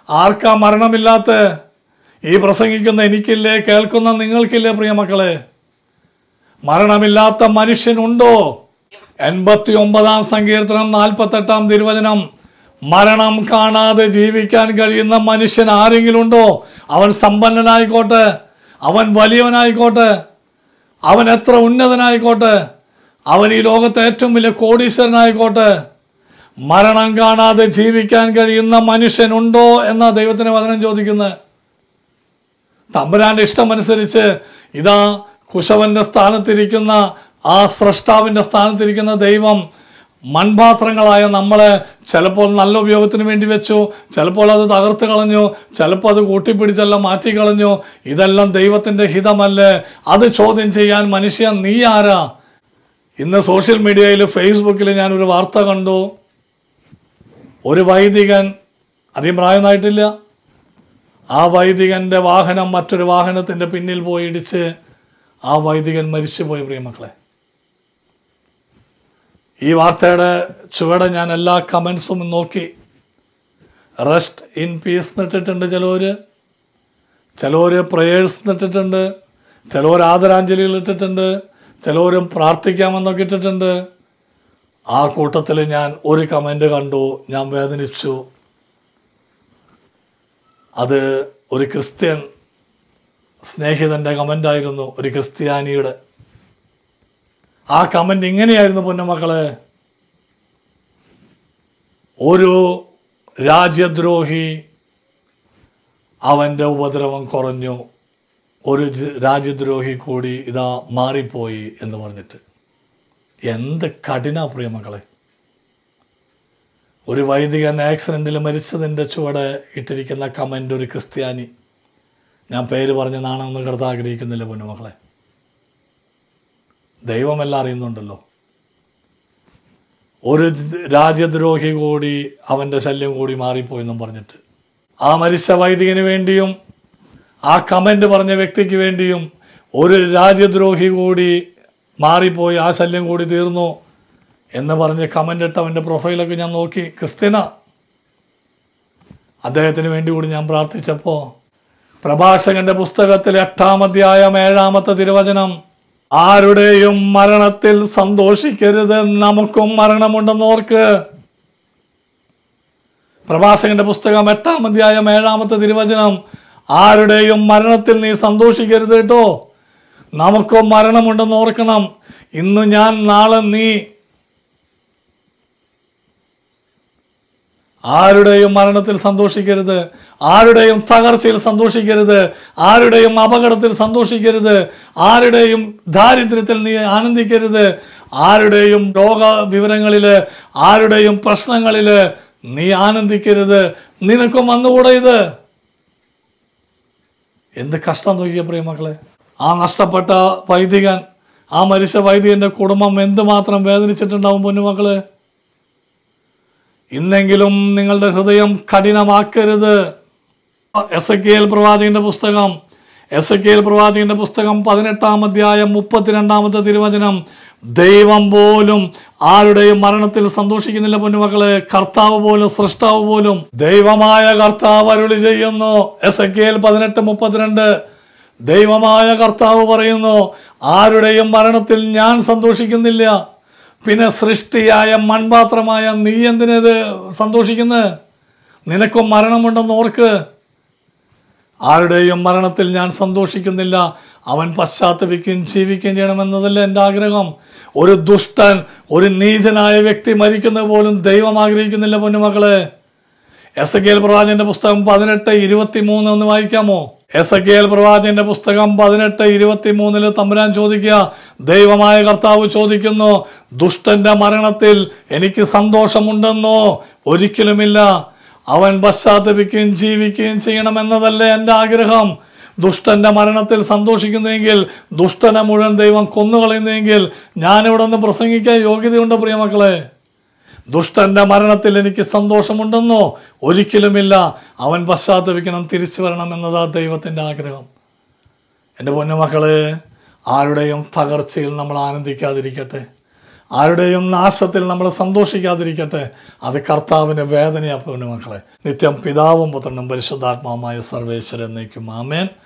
ആർക്കാ മരണമില്ലാത്ത ഈ പ്രസംഗിക്കുന്ന എനിക്കില്ലേ കേൾക്കുന്ന നിങ്ങൾക്കില്ലേ പ്രിയ മക്കളെ മരണമില്ലാത്ത മനുഷ്യനുണ്ടോ എൺപത്തി ഒമ്പതാം സങ്കീർത്തനം നാൽപ്പത്തെട്ടാം തിരുവചനം മരണം കാണാതെ ജീവിക്കാൻ കഴിയുന്ന മനുഷ്യൻ ആരെങ്കിലും ഉണ്ടോ അവൻ സമ്പന്നനായിക്കോട്ടെ അവൻ വലിയവനായിക്കോട്ടെ അവൻ എത്ര ഉന്നതനായിക്കോട്ടെ അവൻ ഈ ലോകത്തെ ഏറ്റവും വലിയ കോടീശ്വരനായിക്കോട്ടെ മരണം കാണാതെ ജീവിക്കാൻ കഴിയുന്ന മനുഷ്യനുണ്ടോ എന്ന ദൈവത്തിന് വചനം ചോദിക്കുന്നത് തമ്പുരാന്റെ ഇഷ്ടമനുസരിച്ച് ഇതാ കുശവന്റെ സ്ഥാനത്തിരിക്കുന്ന ആ സ്രഷ്ടാവിന്റെ സ്ഥാനത്തിരിക്കുന്ന ദൈവം മൺപാത്രങ്ങളായ നമ്മളെ ചിലപ്പോൾ നല്ല ഉപയോഗത്തിന് വേണ്ടി വെച്ചു ചിലപ്പോൾ അത് തകർത്ത് കളഞ്ഞു ചിലപ്പോൾ അത് കൂട്ടിപ്പിടിച്ചെല്ലാം മാറ്റിക്കളഞ്ഞു ഇതെല്ലാം ദൈവത്തിൻ്റെ ഹിതമല്ലേ അത് ചോദ്യം ചെയ്യാൻ മനുഷ്യൻ നീ ആരാ ഇന്ന് സോഷ്യൽ മീഡിയയിൽ ഫേസ്ബുക്കിൽ ഞാനൊരു വാർത്ത കണ്ടു ഒരു വൈദികൻ അധികം പ്രായമായിട്ടില്ല ആ വൈദികന്റെ വാഹനം മറ്റൊരു വാഹനത്തിൻ്റെ പിന്നിൽ പോയി ഇടിച്ച് ആ വൈദികൻ മരിച്ചുപോയി പ്രിയമക്കളെ ഈ വാർത്തയുടെ ചുവടെ ഞാൻ എല്ലാ കമൻസും നോക്കി റെസ്റ്റ് ഇൻ പീസ് എന്നിട്ടിട്ടുണ്ട് ചിലവർ ചിലവർ പ്രേയേഴ്സ് എന്നിട്ടിട്ടുണ്ട് ചിലവർ ആദരാഞ്ജലികൾ ഇട്ടിട്ടുണ്ട് ചിലവരും പ്രാർത്ഥിക്കാമെന്നൊക്കെ ഇട്ടിട്ടുണ്ട് ആ കൂട്ടത്തിൽ ഞാൻ ഒരു കമൻ്റ് കണ്ടു ഞാൻ വേദനിച്ചു അത് ഒരു ക്രിസ്ത്യൻ സ്നേഹിതൻ്റെ കമൻ്റായിരുന്നു ഒരു ക്രിസ്ത്യാനിയുടെ ആ കമൻ്റ് ഇങ്ങനെയായിരുന്നു പൊന്നമക്കളെ ഒരു രാജ്യദ്രോഹി അവൻ്റെ ഉപദ്രവം കുറഞ്ഞു ഒരു ജ- രാജ്യദ്രോഹി കൂടി ഇതാ മാറിപ്പോയി എന്ന് പറഞ്ഞിട്ട് എന്ത് കഠിന പ്രിയ മക്കളെ ഒരു വൈദികൻ ആക്സിഡൻറ്റിൽ മരിച്ചതിൻ്റെ ചുവടെ ഇട്ടിരിക്കുന്ന കമൻ്റ് ഒരു ക്രിസ്ത്യാനി ഞാൻ പേര് പറഞ്ഞ് നാണമെന്ന് കിടത്താൻ ആഗ്രഹിക്കുന്നില്ല പൊന്നുമക്കളെ ദൈവമെല്ലാം അറിയുന്നുണ്ടല്ലോ ഒരു ജ- രാജ്യദ്രോഹി കൂടി അവൻ്റെ ശല്യം കൂടി മാറിപ്പോയെന്നും പറഞ്ഞിട്ട് ആ മരിച്ച വൈദികന് വേണ്ടിയും ആ കമൻ്റ് പറഞ്ഞ വ്യക്തിക്ക് വേണ്ടിയും ഒരു രാജ്യദ്രോഹി കൂടി മാറിപ്പോയി ആ ശല്യം കൂടി തീർന്നു എന്ന് പറഞ്ഞ് കമൻ്റ് ഇട്ട് അവൻ്റെ പ്രൊഫൈലൊക്കെ ഞാൻ നോക്കി ക്രിസ്ത്യന അദ്ദേഹത്തിന് വേണ്ടി കൂടി ഞാൻ പ്രാർത്ഥിച്ചപ്പോൾ പ്രഭാഷകന്റെ പുസ്തകത്തിൽ എട്ടാം അധ്യായം ഏഴാമത്തെ തിരുവചനം ആരുടെയും മരണത്തിൽ സന്തോഷിക്കരുത് നമുക്കും മരണമുണ്ടെന്ന് ഓർക്ക് പ്രഭാഷകന്റെ പുസ്തകം എട്ടാം അധ്യായം ഏഴാമത്തെ തിരുവചനം ആരുടെയും മരണത്തിൽ നീ സന്തോഷിക്കരുത് കേട്ടോ നമുക്കും മരണമുണ്ടെന്ന് ഓർക്കണം ഇന്ന് ഞാൻ നാളെ നീ ആരുടെയും മരണത്തിൽ സന്തോഷിക്കരുത് ആരുടെയും തകർച്ചയിൽ സന്തോഷിക്കരുത് ആരുടെയും അപകടത്തിൽ സന്തോഷിക്കരുത് ആരുടെയും ദാരിദ്ര്യത്തിൽ നീ ആനന്ദിക്കരുത് ആരുടെയും രോഗ വിവരങ്ങളിൽ ആരുടെയും പ്രശ്നങ്ങളിൽ നീ ആനന്ദിക്കരുത് നിനക്കും വന്നുകൂടെ ഇത് എന്ത് കഷ്ടം നോക്കിയ പ്രിയമക്കളെ ആ നഷ്ടപ്പെട്ട വൈദികൻ ആ മരിച്ച വൈദികന്റെ കുടുംബം എന്തുമാത്രം വേദനിച്ചിട്ടുണ്ടാവും പൊന്നുമക്കള് ഇന്നെങ്കിലും നിങ്ങളുടെ ഹൃദയം കഠിനമാക്കരുത് എസ് എ കെ എൽ പ്രവാചകന്റെ പുസ്തകം എസ് എ കെ എൽ പ്രവാചകന്റെ പുസ്തകം പതിനെട്ടാം അധ്യായം മുപ്പത്തിരണ്ടാമത്തെ തിരുവചനം ദൈവം പോലും ആരുടെയും മരണത്തിൽ സന്തോഷിക്കുന്നില്ല പൊന്നുമക്കളെ കർത്താവ് പോലും സൃഷ്ടാവ് പോലും ദൈവമായ കർത്താവ് അരുളി ചെയ്യുന്നു എസ് എ കെ എൽ പതിനെട്ട് മുപ്പത്തിരണ്ട് ദൈവമായ കർത്താവ് പറയുന്നു ആരുടെയും മരണത്തിൽ ഞാൻ സന്തോഷിക്കുന്നില്ല പിന്നെ സൃഷ്ടിയായ മൺപാത്രമായ നീ എന്തിനത് സന്തോഷിക്കുന്നത് നിനക്കും മരണമുണ്ടെന്ന് ഓർക്ക് ആരുടെയും മരണത്തിൽ ഞാൻ സന്തോഷിക്കുന്നില്ല അവൻ പശ്ചാത്തപിക്കുകയും ജീവിക്കുകയും ചെയ്യണമെന്നതല്ല എൻ്റെ ആഗ്രഹം ഒരു ദുഷ്ടൻ ഒരു നീചനായ വ്യക്തി മരിക്കുന്നത് പോലും ദൈവം ആഗ്രഹിക്കുന്നില്ല പൊന്നുമക്കളെ എസ് കെ എൽ പ്രവാചന്റെ പുസ്തകം പതിനെട്ട് ഇരുപത്തി മൂന്ന് ഒന്ന് വായിക്കാമോ എസ് കെ എൽ പ്രവാചന്റെ പുസ്തകം പതിനെട്ട് ഇരുപത്തി മൂന്നില് തമ്പുരാൻ ചോദിക്കുക ദൈവമായ കർത്താവ് ചോദിക്കുന്നു ദുഷ്ടന്റെ മരണത്തിൽ എനിക്ക് സന്തോഷമുണ്ടെന്നോ ഒരിക്കലുമില്ല അവൻ പശ്ചാത്തപിക്കുകയും ജീവിക്കുകയും ചെയ്യണമെന്നതല്ലേ എൻ്റെ ആഗ്രഹം ദുഷ്ടന്റെ മരണത്തിൽ സന്തോഷിക്കുന്നെങ്കിൽ ദുഷ്ടനെ മുഴുവൻ ദൈവം കൊന്നുകളയുന്നെങ്കിൽ ഞാനിവിടെ നിന്ന് പ്രസംഗിക്കാൻ യോഗ്യതയുണ്ട് പ്രിയമക്കളെ ദുഷ്ടന്റെ മരണത്തിൽ എനിക്ക് സന്തോഷമുണ്ടെന്നോ ഒരിക്കലുമില്ല അവൻ പശ്ചാത്തപിക്കണം തിരിച്ചു വരണം എന്നതാ ദൈവത്തിൻ്റെ ആഗ്രഹം എൻ്റെ പൊന്നുമക്കളെ ആരുടെയും തകർച്ചയിൽ നമ്മൾ ആനന്ദിക്കാതിരിക്കട്ടെ ആരുടെയും നാശത്തിൽ നമ്മൾ സന്തോഷിക്കാതിരിക്കട്ടെ അത് കർത്താവിൻ്റെ വേദനയാ പൊന്നു മക്കളെ നിത്യം പിതാവും പുത്രനും പരിശുദ്ധാത്മാവുമായ സർവേശ്വരൻ എന്നേക്കും ആമേൻ